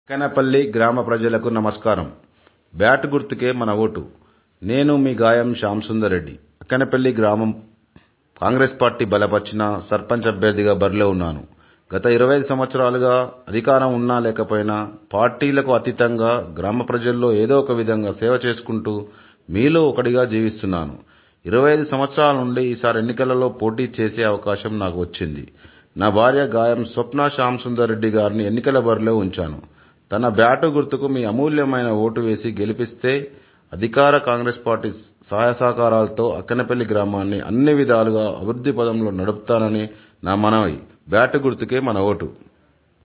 అక్కనపల్లి గ్రామ ప్రజలకు నమస్కారం బ్యాట్ గుర్తుకే మన ఓటు నేను మీ గాయం శ్యామ్ సుందర్ రెడ్డి అక్కనపల్లి గ్రామం కాంగ్రెస్ పార్టీ బలపర్చిన సర్పంచ్ అభ్యర్థిగా బరిలో ఉన్నాను గత 25 సంవత్సరాలుగా అధికారం ఉన్నా లేకపోయినా పార్టీలకు అతీతంగా గ్రామ ప్రజల్లో ఏదో ఒక విధంగా సేవ చేసుకుంటూ మీలో ఒకడిగా జీవిస్తున్నాను 25 సంవత్సరాల నుండి ఈసారి ఎన్నికలలో పోటీ చేసే అవకాశం నాకు వచ్చింది నా భార్య గాయం స్వప్న శ్యామ్ సుందర్ రెడ్డి గారిని ఎన్నికల బరిలో ఉంచాను తన బ్యాట్ గుర్తుకు మీ అమూల్యమైన ఓటు వేసి గెలిపిస్తే అధికార కాంగ్రెస్ పార్టీ సహాయ సహకారాలతో అక్కనపల్లి గ్రామాన్ని అన్ని విధాలుగా అభివృద్ధి పథంలో నడుపుతానని నా మనవి బ్యాట్ గుర్తుకే మన ఓటు